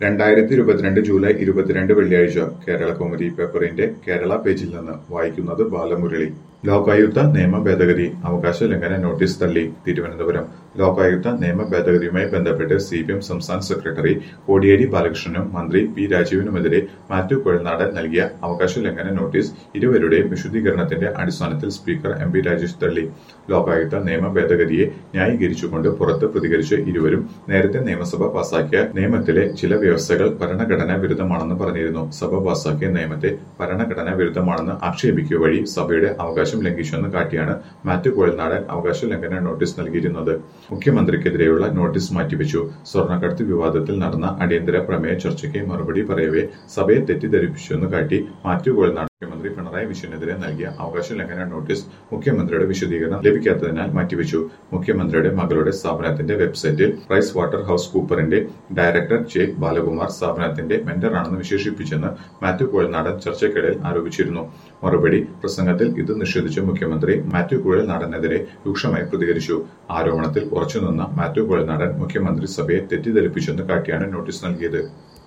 രണ്ടായിരത്തി ഇരുപത്തിരണ്ട് ജൂലൈ ഇരുപത്തിരണ്ട് വെള്ളിയാഴ്ച കേരള കൗമുദി പേപ്പറിന്റെ കേരള പേജിൽ നിന്ന് വായിക്കുന്നത് ബാലമുരളി ലോകായുക്ത നിയമ ഭേദഗതി അവകാശ ലംഘന നോട്ടീസ് തള്ളി തിരുവനന്തപുരം ലോകായുക്ത നിയമ ഭേദഗതിയുമായി ബന്ധപ്പെട്ട് സി പി എം സംസ്ഥാന സെക്രട്ടറി കോടിയേരി ബാലകൃഷ്ണനും മന്ത്രി പി രാജീവിനുമെതിരെ മാത്യു കുഴൽനാടൻ നൽകിയ അവകാശ ലംഘന നോട്ടീസ് ഇരുവരുടെയും വിശദീകരണത്തിന്റെ അടിസ്ഥാനത്തിൽ സ്പീക്കർ എം പി രാജേഷ് തള്ളി ലോകായുക്ത നിയമ ഭേദഗതിയെ ന്യായീകരിച്ചുകൊണ്ട് പുറത്ത് പ്രതികരിച്ച ഇരുവരും നേരത്തെ നിയമസഭ പാസാക്കിയ നിയമത്തിലെ ചില വ്യവസ്ഥകൾ ഭരണഘടനാ വിരുദ്ധമാണെന്ന് പറഞ്ഞിരുന്നു സഭ പാസാക്കിയ നിയമത്തെ ഭരണഘടനാ വിരുദ്ധമാണെന്ന് ആക്ഷേപിക്കുക വഴി സഭയുടെ അവകാശം ലംഘിച്ചുവെന്ന് കാട്ടിയാണ് മാത്യു കോഴൽനാടൻ അവകാശ ലംഘന നോട്ടീസ് നൽകിയിരുന്നത് മുഖ്യമന്ത്രിക്കെതിരെയുള്ള നോട്ടീസ് മാറ്റിവെച്ചു സ്വർണ്ണക്കടത്ത് വിവാദത്തിൽ നടന്ന അടിയന്തര പ്രമേയ ചർച്ചയ്ക്ക് മറുപടി പറയവേ സഭയെ തെറ്റിദ്ധരിപ്പിച്ചുവെന്ന് കാട്ടി മാത്യു കോഴൽനാടൻ മുഖ്യമന്ത്രി പിണറായി വിജയനെതിരെ നൽകിയ അവകാശ ലംഘന നോട്ടീസ് മുഖ്യമന്ത്രിയുടെ വിശദീകരണം ലഭിക്കാത്തതിനാൽ മാറ്റിവെച്ചു മുഖ്യമന്ത്രിയുടെ മകളുടെ സ്ഥാപനത്തിന്റെ വെബ്സൈറ്റിൽ പ്രൈസ് വാട്ടർ ഹൌസ് കൂപ്പറിന്റെ ഡയറക്ടർ ജെ ബാലകുമാർ സ്ഥാപനത്തിന്റെ മെന്ററാണെന്ന് വിശേഷിപ്പിച്ചെന്ന് മാത്യു കോഴൽനാടൻ ചർച്ചയ്ക്കിടയിൽ ആരോപിച്ചിരുന്നു മറുപടി പ്രസംഗത്തിൽ ഇത് നിഷേധിച്ച മുഖ്യമന്ത്രി മാത്യു കുഴൽനാടനെതിരെ രൂക്ഷമായി പ്രതികരിച്ചു ആരോപണത്തിൽ ഉറച്ചുനിന്ന മാത്യു കുഴൽനാടൻ മുഖ്യമന്ത്രി സഭയെ തെറ്റിദ്ധരിപ്പിച്ചെന്ന് കാട്ടിയാണ് നോട്ടീസ് നൽകിയത്